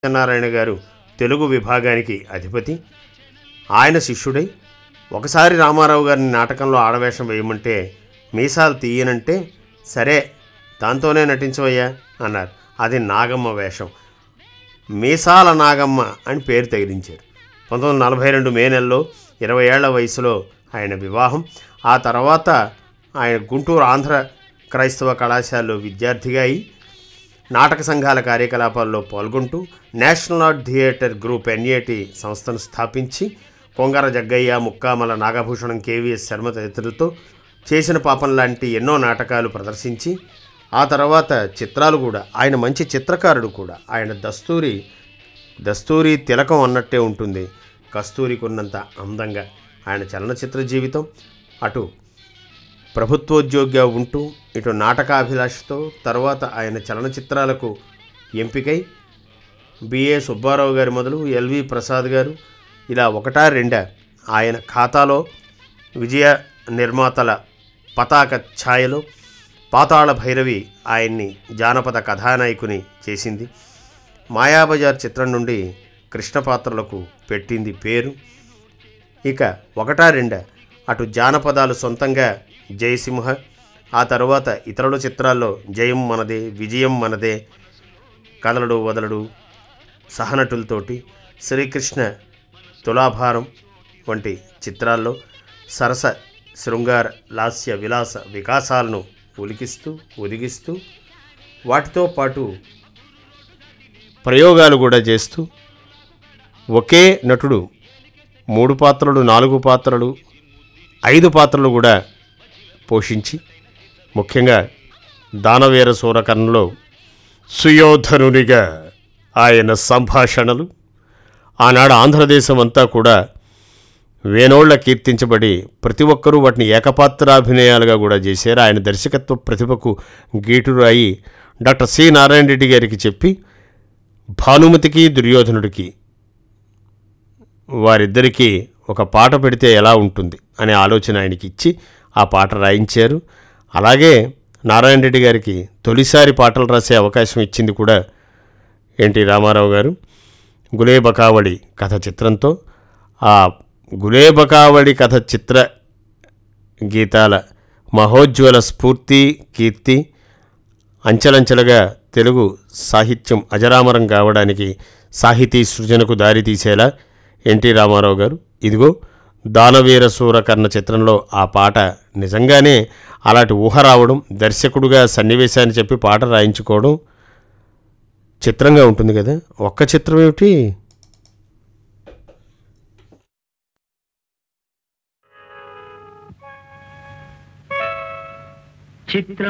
సత్యనారాయణ గారు తెలుగు విభాగానికి అధిపతి ఆయన శిష్యుడై ఒకసారి రామారావు గారిని నాటకంలో ఆడవేషం వేయమంటే మీసాలు తీయనంటే సరే దాంతోనే నటించవయ్యా అన్నారు అది నాగమ్మ వేషం మీసాల నాగమ్మ అని పేరు తగిలించారు పంతొమ్మిది వందల నలభై రెండు మే నెలలో ఇరవై ఏళ్ల వయసులో ఆయన వివాహం ఆ తర్వాత ఆయన గుంటూరు ఆంధ్ర క్రైస్తవ కళాశాలలో విద్యార్థిగా అయి నాటక సంఘాల కార్యకలాపాల్లో పాల్గొంటూ national art theatre group NAT సంస్థను స్థాపించి కొంగర జగ్గయ్య ముక్కామల నాగభూషణం కేవీఎస్ శర్మ తదితరులతో చేసిన పాపం లాంటి ఎన్నో నాటకాలు ప్రదర్శించి ఆ తర్వాత చిత్రాలు కూడా ఆయన మంచి చిత్రకారుడు కూడా ఆయన దస్తూరి దస్తూరి తిలకం అన్నట్టే ఉంటుంది కస్తూరికి ఉన్నంత అందంగా ఆయన చలనచిత్ర జీవితం అటు ప్రభుత్వోద్యోగిగా ఉంటూ ఇటు నాటకాభిలాషతో తర్వాత ఆయన చలనచిత్రాలకు ఎంపికై బిఏ సుబ్బారావు గారి మొదలు ఎల్వి ప్రసాద్ గారు ఇలా ఒకటా రెండా ఆయన ఖాతాలో విజయ నిర్మాతల పతాక ఛాయలో పాతాళ భైరవి ఆయన్ని జానపద కథానాయకుని చేసింది మాయాబజార్ చిత్రం నుండి కృష్ణ పాత్రలకు పెట్టింది పేరు ఇక ఒకటా రెండా అటు జానపదాలు సొంతంగా జయసింహ ఆ తరువాత ఇతరుల చిత్రాల్లో జయం మనదే విజయం మనదే కదలడు వదలడు సహనటులతోటి శ్రీకృష్ణ తులాభారం వంటి చిత్రాల్లో సరస శృంగార లాస్య విలాస వికాసాలను ఉలికిస్తూ ఒదిగిస్తూ వాటితో పాటు ప్రయోగాలు కూడా చేస్తూ ఒకే నటుడు మూడు పాత్రలు నాలుగు పాత్రలు ఐదు పాత్రలు కూడా పోషించి ముఖ్యంగా దానవీర సూరకర్ణలో సుయోధనునిగా ఆయన సంభాషణలు ఆనాడు ఆంధ్రదేశం అంతా కూడా వేనోళ్ల కీర్తించబడి ప్రతి ఒక్కరూ వాటిని ఏకపాత్రాభినయాలుగా కూడా చేశారు ఆయన దర్శకత్వ ప్రతిభకు గీటురు అయి డాక్టర్ సి నారాయణ రెడ్డి గారికి చెప్పి భానుమతికి దుర్యోధనుడికి వారిద్దరికీ ఒక పాట పెడితే ఎలా ఉంటుంది అనే ఆలోచన ఆయనకి ఇచ్చి ఆ పాట రాయించారు అలాగే నారాయణ రెడ్డి గారికి తొలిసారి పాటలు రాసే అవకాశం ఇచ్చింది కూడా ఎన్టీ రామారావు గారు గులేబకావళి కథ చిత్రంతో ఆ గులేబకావళి కథ చిత్ర గీతాల మహోజ్వల స్ఫూర్తి కీర్తి అంచెలంచెలుగా తెలుగు సాహిత్యం అజరామరం కావడానికి సాహితీ సృజనకు దారితీసేలా ఎన్టీ రామారావు గారు ఇదిగో దానవీర సూరకర్ణ చిత్రంలో ఆ పాట నిజంగానే అలాంటి ఊహ రావడం దర్శకుడుగా సన్నివేశాన్ని చెప్పి పాట రాయించుకోవడం చిత్రంగా ఉంటుంది కదా ఒక్క చిత్రం ఏమిటి చిత్రం